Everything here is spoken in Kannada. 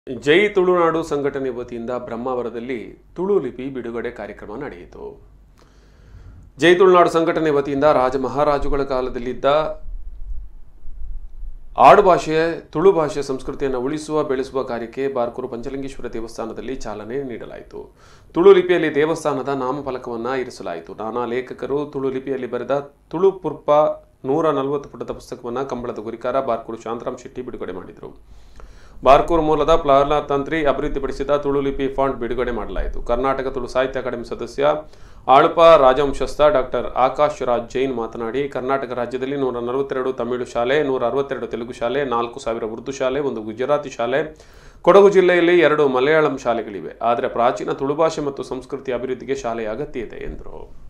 ಜೈ ತುಳುನಾಡು ಸಂಘಟನೆ ವತಿಯಿಂದ ಬ್ರಹ್ಮಾವರದಲ್ಲಿ ತುಳು ಲಿಪಿ ಬಿಡುಗಡೆ ಕಾರ್ಯಕ್ರಮ ನಡೆಯಿತು ಜೈ ತುಳುನಾಡು ಸಂಘಟನೆ ವತಿಯಿಂದ ರಾಜ ಮಹಾರಾಜುಗಳ ಕಾಲದಲ್ಲಿದ್ದ ಆಡು ಭಾಷೆ ತುಳು ಭಾಷೆ ಸಂಸ್ಕೃತಿಯನ್ನು ಉಳಿಸುವ ಬೆಳೆಸುವ ಕಾರ್ಯಕ್ಕೆ ಬಾರ್ಕೂರು ಪಂಚಲಿಂಗೇಶ್ವರ ದೇವಸ್ಥಾನದಲ್ಲಿ ಚಾಲನೆ ನೀಡಲಾಯಿತು ತುಳು ಲಿಪಿಯಲ್ಲಿ ದೇವಸ್ಥಾನದ ನಾಮಫಲಕವನ್ನು ಇರಿಸಲಾಯಿತು ನಾನಾ ಲೇಖಕರು ತುಳು ಲಿಪಿಯಲ್ಲಿ ಬರೆದ ತುಳು ಪುರ್ಪ ನೂರ ನಲವತ್ತು ಪುಟದ ಪುಸ್ತಕವನ್ನು ಕಂಬಳದ ಗುರಿಕಾರ ಬಾರ್ಕೂರು ಶಾಂತರಾಮ್ ಶೆಟ್ಟಿ ಬಿಡುಗಡೆ ಮಾಡಿದರು ಬಾರ್ಕೂರು ಮೂಲದ ಪ್ರಹ್ಲಾದ್ ತಂತ್ರಿ ಅಭಿವೃದ್ಧಿಪಡಿಸಿದ ತುಳು ಲಿಪಿ ಫಾಂಟ್ ಬಿಡುಗಡೆ ಮಾಡಲಾಯಿತು ಕರ್ನಾಟಕ ತುಳು ಸಾಹಿತ್ಯ ಅಕಾಡೆಮಿ ಸದಸ್ಯ ಆಳುಪ ರಾಜವಂಶಸ್ಥ ಡಾಕ್ಟರ್ ಆಕಾಶ್ ರಾಜ್ ಜೈನ್ ಮಾತನಾಡಿ ಕರ್ನಾಟಕ ರಾಜ್ಯದಲ್ಲಿ ನೂರ ನಲವತ್ತೆರಡು ತಮಿಳು ಶಾಲೆ ನೂರ ಅರವತ್ತೆರಡು ತೆಲುಗು ಶಾಲೆ ನಾಲ್ಕು ಸಾವಿರ ಉರ್ದು ಶಾಲೆ ಒಂದು ಗುಜರಾತಿ ಶಾಲೆ ಕೊಡಗು ಜಿಲ್ಲೆಯಲ್ಲಿ ಎರಡು ಮಲಯಾಳಂ ಶಾಲೆಗಳಿವೆ ಆದರೆ ಪ್ರಾಚೀನ ತುಳು ಭಾಷೆ ಮತ್ತು ಸಂಸ್ಕೃತಿ ಅಭಿವೃದ್ಧಿಗೆ ಶಾಲೆಯ ಅಗತ್ಯ ಇದೆ ಎಂದರು